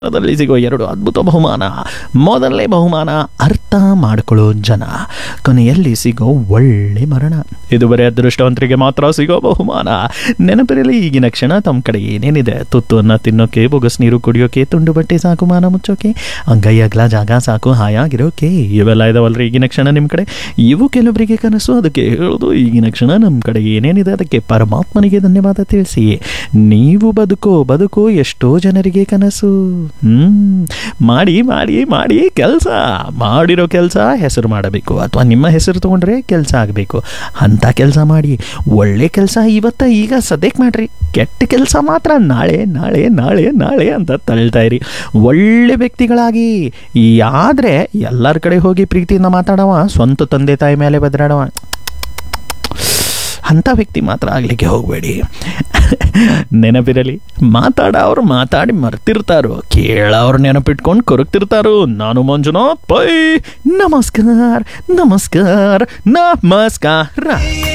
ದಲ್ಲಿ ಸಿಗೋ ಎರಡು ಅದ್ಭುತ ಬಹುಮಾನ ಮೊದಲನೇ ಬಹುಮಾನ ಅರ್ಥ ಮಾಡಿಕೊಳ್ಳೋ ಜನ ಕೊನೆಯಲ್ಲಿ ಸಿಗೋ ಒಳ್ಳೆ ಮರಣ ಇದುವರೆ ಅದೃಷ್ಟವಂತರಿಗೆ ಮಾತ್ರ ಸಿಗೋ ಬಹುಮಾನ ನೆನಪಿರಲಿ ಈಗಿನ ಕ್ಷಣ ತಮ್ಮ ಕಡೆ ಏನೇನಿದೆ ತುತ್ತುವನ್ನು ತಿನ್ನೋಕೆ ಬೊಗಸ್ ನೀರು ಕುಡಿಯೋಕೆ ತುಂಡು ಬಟ್ಟೆ ಸಾಕು ಮಾನ ಮುಚ್ಚೋಕೆ ಅಂಗೈ ಅಗ್ಲ ಜಾಗ ಸಾಕು ಹಾಯಾಗಿರೋಕೆ ಇವೆಲ್ಲ ಇದಾವಲ್ರಿ ಈಗಿನ ಕ್ಷಣ ನಿಮ್ಮ ಕಡೆ ಇವು ಕೆಲವರಿಗೆ ಕನಸು ಅದಕ್ಕೆ ಹೇಳೋದು ಈಗಿನ ಕ್ಷಣ ನಮ್ಮ ಕಡೆ ಏನೇನಿದೆ ಅದಕ್ಕೆ ಪರಮಾತ್ಮನಿಗೆ ಧನ್ಯವಾದ ತಿಳಿಸಿ ನೀವು ಬದುಕೋ ಬದುಕು ಎಷ್ಟೋ ಜನರಿಗೆ ಕನಸು ಹ್ಮ್ ಮಾಡಿ ಮಾಡಿ ಮಾಡಿ ಕೆಲಸ ಮಾಡಿರೋ ಕೆಲಸ ಹೆಸರು ಮಾಡಬೇಕು ಅಥವಾ ನಿಮ್ಮ ಹೆಸರು ತಗೊಂಡ್ರೆ ಕೆಲಸ ಆಗಬೇಕು ಅಂಥ ಕೆಲಸ ಮಾಡಿ ಒಳ್ಳೆ ಕೆಲಸ ಇವತ್ತ ಈಗ ಸದ್ಯಕ್ಕೆ ಮಾಡ್ರಿ ಕೆಟ್ಟ ಕೆಲಸ ಮಾತ್ರ ನಾಳೆ ನಾಳೆ ನಾಳೆ ನಾಳೆ ಅಂತ ತಳ್ತಾ ಇರಿ ಒಳ್ಳೆ ವ್ಯಕ್ತಿಗಳಾಗಿ ಆದರೆ ಎಲ್ಲರ ಕಡೆ ಹೋಗಿ ಪ್ರೀತಿಯಿಂದ ಮಾತಾಡವ ಸ್ವಂತ ತಂದೆ ತಾಯಿ ಮೇಲೆ ಬದಲಾಡವ ಅಂಥ ವ್ಯಕ್ತಿ ಮಾತ್ರ ಆಗಲಿಕ್ಕೆ ಹೋಗಬೇಡಿ ನೆನಪಿರಲಿ ಮಾತಾಡೋರು ಮಾತಾಡಿ ಮರ್ತಿರ್ತಾರೋ ಕೇಳೋರು ನೆನಪಿಟ್ಕೊಂಡು ಕೊರಗ್ತಿರ್ತಾರೋ ನಾನು ಮಂಜುನಾಥ್ ಪೈ ನಮಸ್ಕಾರ ನಮಸ್ಕಾರ ನಮಸ್ಕಾರ